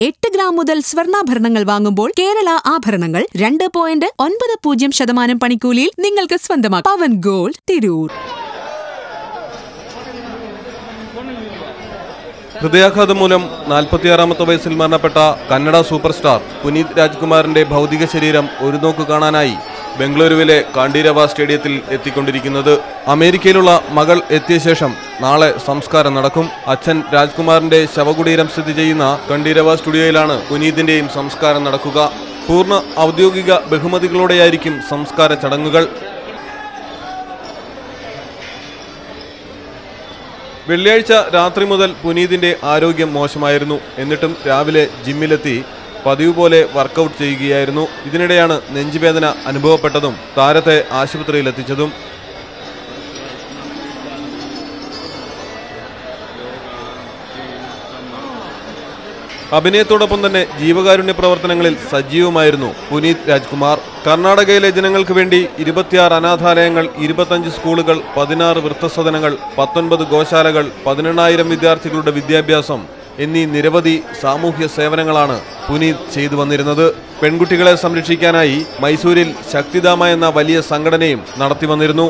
എട്ട് ഗ്രാം മുതൽ സ്വർണ്ണാഭരണങ്ങൾ വാങ്ങുമ്പോൾ കേരള ആഭരണങ്ങൾ രണ്ട് പോയിന്റ് ഒൻപത് പൂജ്യം ശതമാനം പണിക്കൂലിയിൽ നിങ്ങൾക്ക് സ്വന്തമാക്കാം പവൻ ഗോൾഡ് തിരൂർ ഹൃദയാഘാതം മൂലം നാൽപ്പത്തിയാറാമത്തെ വയസ്സിൽ മരണപ്പെട്ട കന്നഡ സൂപ്പർ സ്റ്റാർ പുനീത് രാജ്കുമാറിന്റെ ഭൗതിക ശരീരം ഒരു നോക്ക് കാണാനായി ബംഗളൂരുവിലെ കാണ്ടീരവ സ്റ്റേഡിയത്തിൽ എത്തിക്കൊണ്ടിരിക്കുന്നത് അമേരിക്കയിലുള്ള മകൾ എത്തിയ ശേഷം നാളെ സംസ്കാരം നടക്കും അച്ഛൻ രാജ്കുമാറിന്റെ ശവകുടീരം സ്ഥിതി ചെയ്യുന്ന കണ്ടീരവ സ്റ്റുഡിയോയിലാണ് പുനീതിന്റെയും സംസ്കാരം നടക്കുക പൂർണ്ണ ഔദ്യോഗിക ബഹുമതികളോടെയായിരിക്കും സംസ്കാര ചടങ്ങുകൾ വെള്ളിയാഴ്ച രാത്രി മുതൽ പുനീതിന്റെ ആരോഗ്യം മോശമായിരുന്നു എന്നിട്ടും രാവിലെ ജിമ്മിലെത്തി പതിവ് പോലെ വർക്കൗട്ട് ചെയ്യുകയായിരുന്നു ഇതിനിടെയാണ് നെഞ്ചുവേദന അനുഭവപ്പെട്ടതും താരത്തെ ആശുപത്രിയിൽ എത്തിച്ചതും അഭിനയത്തോടൊപ്പം തന്നെ ജീവകാരുണ്യ പ്രവർത്തനങ്ങളിൽ സജീവമായിരുന്നു പുനീത് രാജ്കുമാർ കർണാടകയിലെ ജനങ്ങൾക്ക് വേണ്ടി ഇരുപത്തിയാറ് അനാഥാലയങ്ങൾ ഇരുപത്തഞ്ച് സ്കൂളുകൾ പതിനാറ് വൃദ്ധസദനങ്ങൾ പത്തൊൻപത് ഗോശാലകൾ പതിനെണ്ണായിരം വിദ്യാർത്ഥികളുടെ വിദ്യാഭ്യാസം എന്നീ നിരവധി സാമൂഹ്യ സേവനങ്ങളാണ് പുനീത് ചെയ്തു വന്നിരുന്നത് പെൺകുട്ടികളെ സംരക്ഷിക്കാനായി മൈസൂരിൽ ശക്തിധാമ എന്ന വലിയ സംഘടനയും നടത്തി വന്നിരുന്നു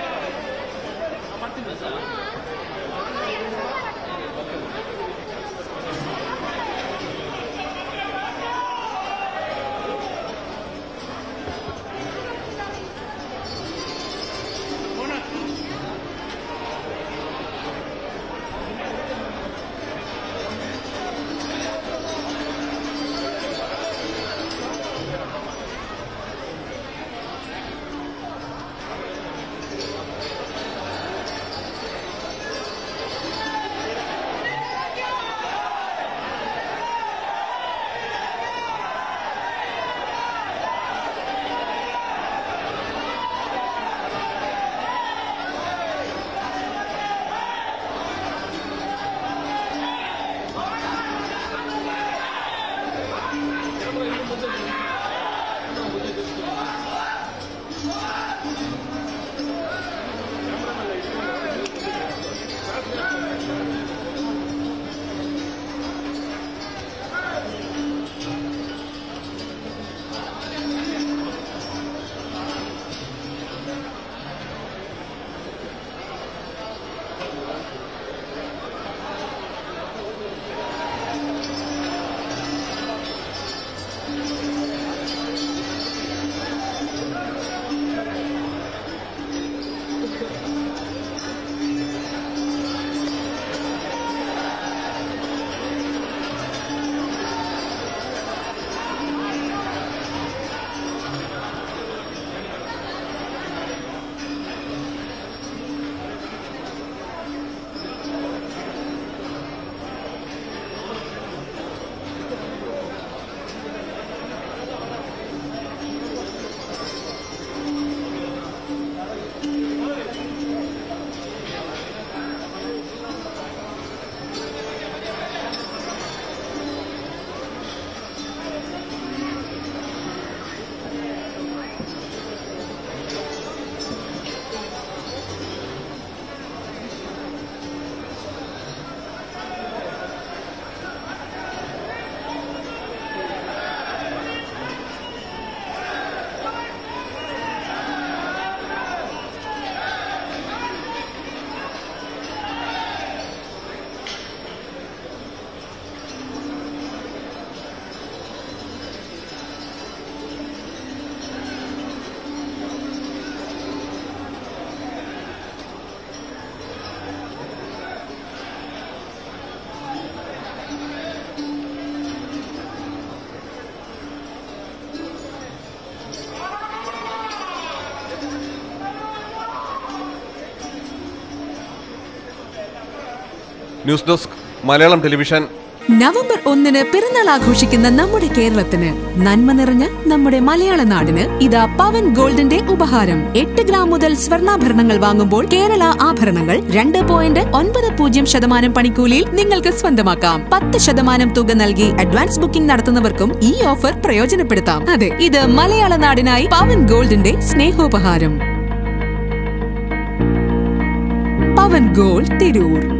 news desk Malayalam television November ഒന്നിന് പിറന്നാൾ ആഘോഷിക്കുന്ന നമ്മുടെ കേരളത്തിന് നന്മ നിറഞ്ഞ നമ്മുടെ മലയാള നാടിന് ഇതാ പവൻ ഗോൾഡിന്റെ ഉപഹാരം എട്ട് ഗ്രാം മുതൽ സ്വർണ്ണാഭരണങ്ങൾ വാങ്ങുമ്പോൾ കേരള ആഭരണങ്ങൾ രണ്ട് പോയിന്റ് ഒൻപത് പൂജ്യം ശതമാനം പണിക്കൂലിയിൽ നിങ്ങൾക്ക് സ്വന്തമാക്കാം പത്ത് ശതമാനം തുക നൽകി അഡ്വാൻസ് ബുക്കിംഗ് നടത്തുന്നവർക്കും ഈ ഓഫർ പ്രയോജനപ്പെടുത്താം അതെ ഇത് മലയാള നാടിനായി പവൻ ഗോൾഡിന്റെ സ്നേഹോപഹാരം പവൻ ഗോൾഡ് തിരൂർ